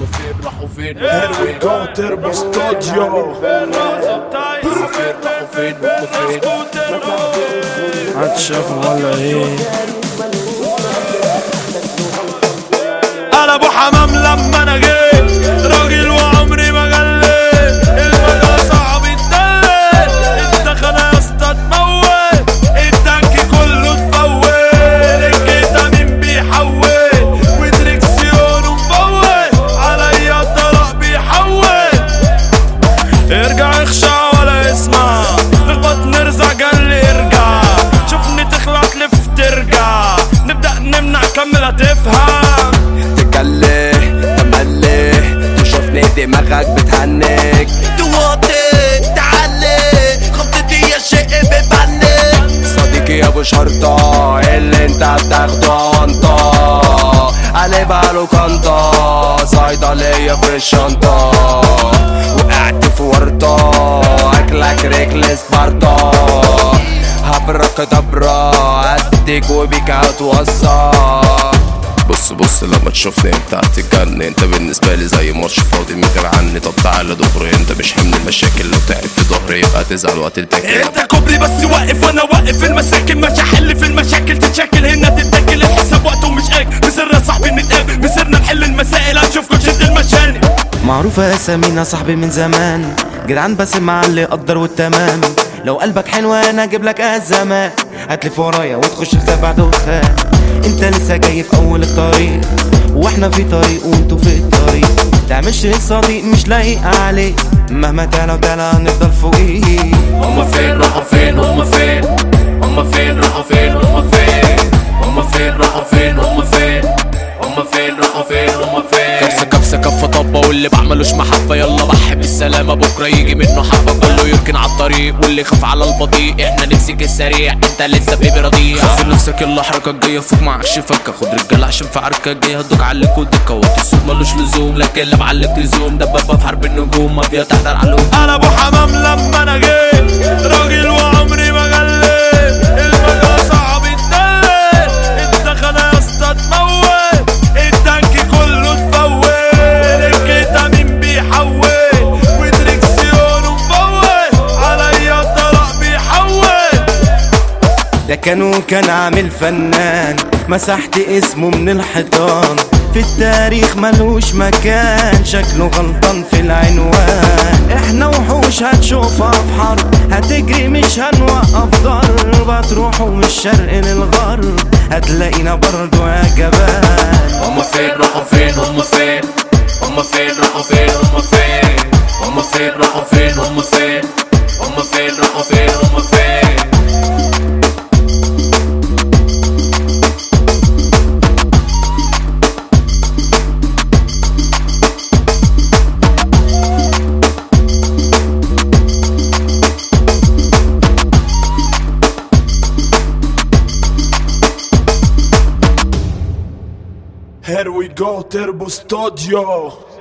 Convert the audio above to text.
هم فين راحوا فين Here we go تربو استوديو هم فين راحوا فين هم فين هتشافوا ولا ايه انا ابو حمام لما انا جيت راجل وعمري ما جليت المدى صعب يتدلل الدخنة يا اسطى تموت التانك كله اتفوت الكيتا مين بيحول ودريكسيونه مفوت عليا الطلاق بيحول ارجع اخشع ولا اسمع نخبط نرزع قال لي ارجع شوفني تخلع تلف ترجع نبدأ نمنع كمل هتفهم تكله تملي تشوفني دماغك بتهنك توطي تعلي خبطتي يا شيء ببنك صديقي يا ابو شرطة اللي انت بتاخده انطة علي باله كنطة صيدلية في الشنطة وقعت في ورطة اكلك رجل سبارتا هبرك دبرة اديك وبيك هتوصى بص بص لما تشوفني انت هتتجن انت بالنسبة لي زي ماتش فاضي من غير عني طب تعالى دغري انت مش حمل المشاكل لو تعب في ظهري يبقى تزعل وهتتاكل انت كوبري بس واقف وانا واقف المساكن مش هحل في المشاكل تتشكل هنا تتاكل الحساب وقته مش اجل مسرنا صاحبي نتقابل مسرنا نحل المسائل هنشوفكم شد المشاني معروفة اسامينا صاحبي من زمان جدعان بس مع اللي قدر والتمام لو قلبك حلو انا اجيب لك ازمات هتلف ورايا وتخش في سبع دخان انت لسه جاي في اول الطريق واحنا في طريق وانتوا في الطريق تعملش صديق مش لايق عليك مهما تعلى وتعلى هنفضل فوقيك هم فين راحوا فين هم فين هم فين راحوا فين هم فين هم فين راحوا فين هم فين هم فين راحوا فين هم فين كبسة كبسة كفة طبة واللي بعملوش محبة يلا بحب السلامة بكرة يجي منه حبة كله يركن على الطريق واللي يخاف على البطيء احنا نمسك السريع انت لسه بيبي رضيع خاف نفسك يلا حركة جاية فوق معكش فكة خد رجالة عشان في عركة جاي هدوك عليك ودكة وقت الصوت ملوش لزوم لكن اللي معلق لزوم دبابة في حرب النجوم ما بيتحضر علوم انا ابو حمام لما انا جيت راجل وعمري ما جليت المدى صعب يتدلل الدخنة يا اسطى تموت التانك كله اتفوت الكيتا مين بيحول ودريكسيونه مفوت عليا الطلاق بيحول ده كانوا كان عامل فنان مسحت اسمه من الحيطان في التاريخ ملوش مكان شكله غلطان في العنوان احنا وحوش هتشوفها في حرب هتجري مش هنوقف ضرب هتروحوا من الشرق للغرب هتلاقينا برضو يا جبال هم فين راحوا فين هم فين هم فين راحوا فين هم فين هم فين راحوا فين هم فين هم فين راحوا فين هم فين Here we go تربو استوديو